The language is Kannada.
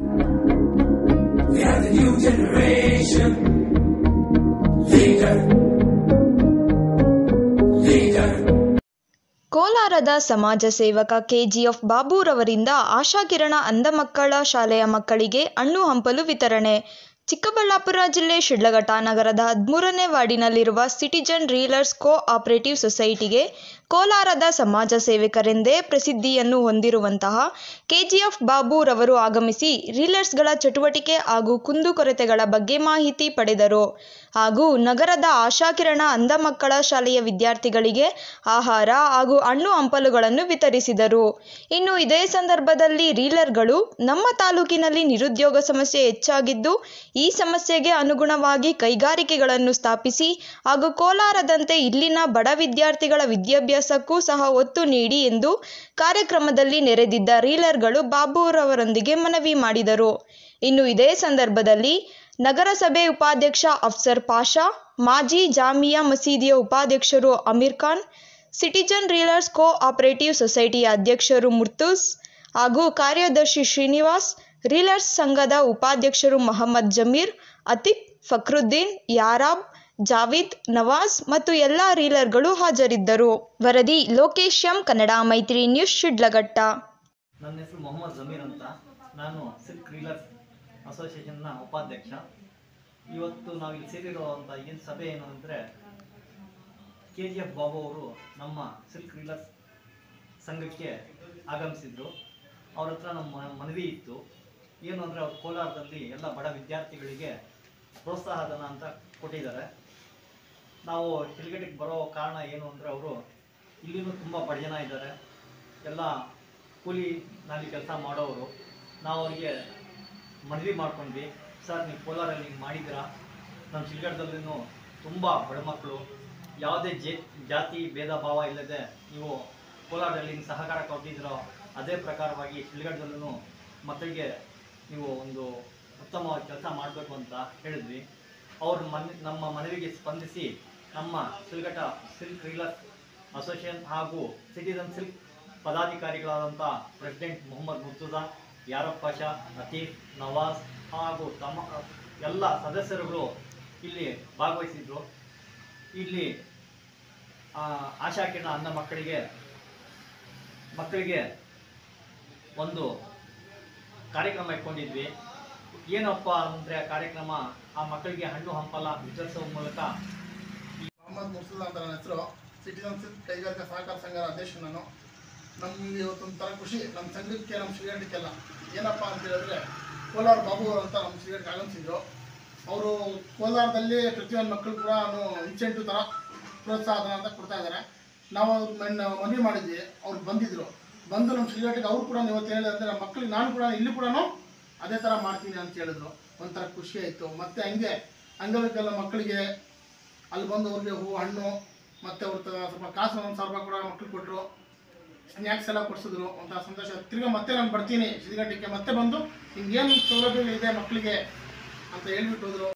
We are the new generation. Leader. Leader. ಕೋಲಾರದ ಸಮಾಜ ಸೇವಕ ಕೆಜಿಎಫ್ ಬಾಬುರವರಿಂದ ಆಶಾಕಿರಣ ಅಂಧ ಮಕ್ಕಳ ಶಾಲೆಯ ಮಕ್ಕಳಿಗೆ ಹಣ್ಣು ಹಂಪಲು ವಿತರಣೆ ಚಿಕ್ಕಬಳ್ಳಾಪುರ ಜಿಲ್ಲೆ ಶಿಡ್ಲಘಟ್ಟ ನಗರದ ಹದಿಮೂರನೇ ವಾರ್ಡಿನಲ್ಲಿರುವ ಸಿಟಿಜನ್ ರೀಲರ್ಸ್ ಕೋ ಆಪರೇಟಿವ್ ಸೊಸೈಟಿಗೆ ಕೋಲಾರದ ಸಮಾಜ ಸೇವಕರೆಂದೇ ಪ್ರಸಿದ್ಧಿಯನ್ನು ಹೊಂದಿರುವಂತಹ ಕೆಜಿಎಫ್ ಬಾಬುರವರು ಆಗಮಿಸಿ ರೀಲರ್ಸ್ಗಳ ಚಟುವಟಿಕೆ ಹಾಗೂ ಕುಂದುಕೊರತೆಗಳ ಬಗ್ಗೆ ಮಾಹಿತಿ ಪಡೆದರು ಹಾಗೂ ನಗರದ ಆಶಾಕಿರಣ ಅಂಧ ಮಕ್ಕಳ ಶಾಲೆಯ ವಿದ್ಯಾರ್ಥಿಗಳಿಗೆ ಆಹಾರ ಹಾಗೂ ಹಣ್ಣು ಹಂಪಲುಗಳನ್ನು ವಿತರಿಸಿದರು ಇನ್ನು ಇದೇ ಸಂದರ್ಭದಲ್ಲಿ ರೀಲರ್ಗಳು ನಮ್ಮ ತಾಲೂಕಿನಲ್ಲಿ ನಿರುದ್ಯೋಗ ಸಮಸ್ಯೆ ಹೆಚ್ಚಾಗಿದ್ದು ಈ ಸಮಸ್ಯೆಗೆ ಅನುಗುಣವಾಗಿ ಕೈಗಾರಿಕೆಗಳನ್ನು ಸ್ಥಾಪಿಸಿ ಹಾಗೂ ಕೋಲಾರದಂತೆ ಇಲ್ಲಿನ ಬಡ ವಿದ್ಯಾರ್ಥಿಗಳ ವಿದ್ಯಾಭ್ಯಾಸಕ್ಕೂ ಸಹ ಒತ್ತು ನೀಡಿ ಎಂದು ಕಾರ್ಯಕ್ರಮದಲ್ಲಿ ನೆರೆದಿದ್ದ ರೀಲರ್ಗಳು ಬಾಬುರವರೊಂದಿಗೆ ಮನವಿ ಮಾಡಿದರು ಇನ್ನು ಇದೇ ಸಂದರ್ಭದಲ್ಲಿ ನಗರಸಭೆ ಉಪಾಧ್ಯಕ್ಷ ಅಫ್ಸರ್ ಪಾಷಾ ಮಾಜಿ ಜಾಮಿಯಾ ಮಸೀದಿಯ ಉಪಾಧ್ಯಕ್ಷರು Amir Khan citizen reelers co operative ಸೊಸೈಟಿಯ ಅಧ್ಯಕ್ಷರು ಮುರ್ತೂಸ್ ಹಾಗೂ ಕಾರ್ಯದರ್ಶಿ ಶ್ರೀನಿವಾಸ್ ರೀಲರ್ಸ್ ಸಂಘದ ಉಪಾಧ್ಯಕ್ಷರು ಮೊಹಮ್ಮದ್ ಜಮೀರ್ ಅತಿಕ್ ಫಕ್ರುದ್ದೀನ್ ಯಾರಾಬ್ ಜಾವೀದ್ ನವಾಜ್ ಮತ್ತು ಎಲ್ಲ ರೀಲರ್ಗಳು ಹಾಜರಿದ್ದರು ವರದಿ ಲೋಕೇಶ್ ಎಂ ಕನ್ನಡ ಮೈತ್ರಿ ನ್ಯೂಸ್ ಶಿಡ್ಲಘಟ್ಟ ನನ್ನ ಹೆಸರು ಮೊಹಮ್ಮದ್ ಜಮೀರ್ ಅಂತ ನಾನು ಸಿಲ್ಕ್ ರೀಲರ್ಸ್ ಅಸೋಸಿಯೇಷನ್ನ ಉಪಾಧ್ಯಕ್ಷ ಇವತ್ತು ನಾವು ಇಲ್ಲಿ ಸೇರಿರುವಂಥ ಏನು ಸಭೆ ಏನು ಅಂದರೆ ಕೆ ಜಿ ಎಫ್ ಬಾಬು ಅವರು ನಮ್ಮ ಸಿಲ್ಕ್ ರೀಲರ್ಸ್ ಸಂಘಕ್ಕೆ ಆಗಮಿಸಿದ್ರು ಅವ್ರ ಹತ್ರ ನಮ್ಮ ಮನವಿ ಇತ್ತು ಏನು ಅಂದರೆ ಅವ್ರು ಕೋಲಾರದಲ್ಲಿ ಎಲ್ಲ ಬಡ ವಿದ್ಯಾರ್ಥಿಗಳಿಗೆ ಪ್ರೋತ್ಸಾಹಧನ ಅಂತ ಕೊಟ್ಟಿದ್ದಾರೆ ನಾವು ಶಿಲ್ಗಟ್ಟಿಗೆ ಬರೋ ಕಾರಣ ಏನು ಅಂದರೆ ಅವರು ಇಲ್ಲಿನೂ ತುಂಬ ಬಡ ಜನ ಇದ್ದಾರೆ ಎಲ್ಲ ಕೂಲಿ ನಲ್ಲಿ ಕೆಲಸ ಮಾಡೋರು ನಾವು ಅವರಿಗೆ ಮನವಿ ಮಾಡ್ಕೊಂಡ್ವಿ ಸರ್ ನೀವು ಕೋಲಾರಲ್ಲಿ ಹಿಂಗೆ ಮಾಡಿದ್ದೀರಾ ನಮ್ಮ ಶಿಲ್ಗಡದಲ್ಲೂ ತುಂಬ ಬಡ ಮಕ್ಕಳು ಯಾವುದೇ ಜೆ ಜಾತಿ ಭೇದ ಭಾವ ಇಲ್ಲದೆ ನೀವು ಕೋಲಾರದಲ್ಲಿ ಹಿಂಗೆ ಸಹಕಾರ ಕೊಟ್ಟಿದ್ದೀರೋ ಅದೇ ಪ್ರಕಾರವಾಗಿ ಶಿಲ್ಗಡದಲ್ಲೂ ಮಕ್ಕಳಿಗೆ ನೀವು ಒಂದು ಉತ್ತಮವಾಗಿ ಕೆಲಸ ಮಾಡಬೇಕು ಅಂತ ಹೇಳಿದ್ವಿ ಅವ್ರ ಮನ್ ನಮ್ಮ ಮನವಿಗೆ ಸ್ಪಂದಿಸಿ ನಮ್ಮ ಶಿಲ್ಘಟ್ಟ ಸಿಲ್ಕ್ ರೀಲರ್ಸ್ ಅಸೋಸಿಯೇಷನ್ ಹಾಗೂ ಸಿಟಿಜನ್ ಸಿಲ್ಕ್ ಪದಾಧಿಕಾರಿಗಳಾದಂಥ ಪ್ರೆಸಿಡೆಂಟ್ ಮೊಹಮ್ಮದ್ ಮುರ್ತುಜಾ ಯಾರಪ್ಪ ಶಾ ಅತೀಫ್ ನವಾಜ್ ಹಾಗೂ ತಮ್ಮ ಎಲ್ಲ ಸದಸ್ಯರುಗಳು ಇಲ್ಲಿ ಭಾಗವಹಿಸಿದ್ರು ಇಲ್ಲಿ ಆ, ಆಶಾಕಿರಣ ಅಂಧ ಮಕ್ಕಳಿಗೆ ಮಕ್ಕಳಿಗೆ ಒಂದು ಕಾರ್ಯಕ್ರಮ ಇಟ್ಕೊಂಡಿದ್ವಿ ಏನಪ್ಪ ಅಂದರೆ ಆ ಕಾರ್ಯಕ್ರಮ ಆ ಮಕ್ಕಳಿಗೆ ಹಣ್ಣು ಹಂಪಲ ವಿತರಿಸುವ ಮೂಲಕ ಮೊಹಮ್ಮದ್ ಮುರ್ಸುಲ್ಲಾ ಅಂತ ನನ್ನ ಹೆಸರು ಸಿಟಿಜನ್ಸ್ ಕೈಗಾರಿಕಾ ಸಹಕಾರ ಸಂಘದ ಅಧ್ಯಕ್ಷ ನಾನು ನಮ್ಗೆ ಇವತ್ತೊಂಥರ ಖುಷಿ ನಮ್ಮ ಸಂಘಕ್ಕೆ ನಮ್ಮ ಶ್ರೀಗಂಠಕ್ಕೆಲ್ಲ ಏನಪ್ಪ ಅಂತ ಹೇಳಿದ್ರೆ ಕೋಲಾರ ಬಾಬು ಅವರು ಅಂತ ನಮ್ಮ ಶ್ರೀಗಂಠಕ್ಕೆ ಆಗಮಿಸಿದ್ರು ಅವರು ಕೋಲಾರದಲ್ಲಿ ಪ್ರತಿಯೊಂದು ಮಕ್ಕಳು ಕೂಡ ಇನ್ಸೆಂಟಿವ್ ಥರ ಪ್ರೋತ್ಸಾಹಧನ ಅಂತ ಕೊಡ್ತಾ ಇದ್ದಾರೆ ನಾವು ಅವ್ರ ಮನ್- ಮನವಿ ಮಾಡಿದ್ವಿ ಅವ್ರು ಬಂದಿದ್ರು ಬಂದು ನಮ್ಮ ಶ್ರೀಗಂಠಕ್ಕೆ ಅವ್ರು ಕೂಡ ಇವತ್ತು ಹೇಳಿದ್ರೆ ಅಂದರೆ ನಮ್ಮ ಮಕ್ಕಳಿಗೆ ನಾನು ಕೂಡ ಇಲ್ಲಿ ಕೂಡ ಅದೇ ಥರ ಮಾಡ್ತೀನಿ ಅಂತ ಹೇಳಿದ್ರು ಒಂಥರ ಖುಷಿ ಆಯಿತು ಮತ್ತು ಹಂಗೆ ಅಂಗವಿಕಲ ಮಕ್ಕಳಿಗೆ ಅಲ್ಲಿ ಬಂದು ಅವ್ರಿಗೆ ಹೂವು ಹಣ್ಣು ಮತ್ತು ಅವ್ರ ತ- ಸ್ವಲ್ಪ ಕಾಸು ಒಂದು ಸಾವಿರ ರೂಪಾಯಿ ಕೂಡ ಮಕ್ಳಿಗೆ ಕೊಟ್ಟರು ಸ್ನ್ಯಾಕ್ಸ್ ಎಲ್ಲ ಕೊಡಿಸಿದ್ರು ಒಂಥರ ಸಂತೋಷ ತಿರ್ಗಾ ಮತ್ತೆ ನಾನು ಬರ್ತೀನಿ ಶ್ರೀಗಂಟೆಗೆ ಮತ್ತೆ ಬಂದು ಹಿಂಗೇನು ಸೌಲಭ್ಯಗಳಿದೆ ಮಕ್ಕಳಿಗೆ ಅಂತ ಹೇಳ್ಬಿಟ್ಟು ಹೋದ್ರು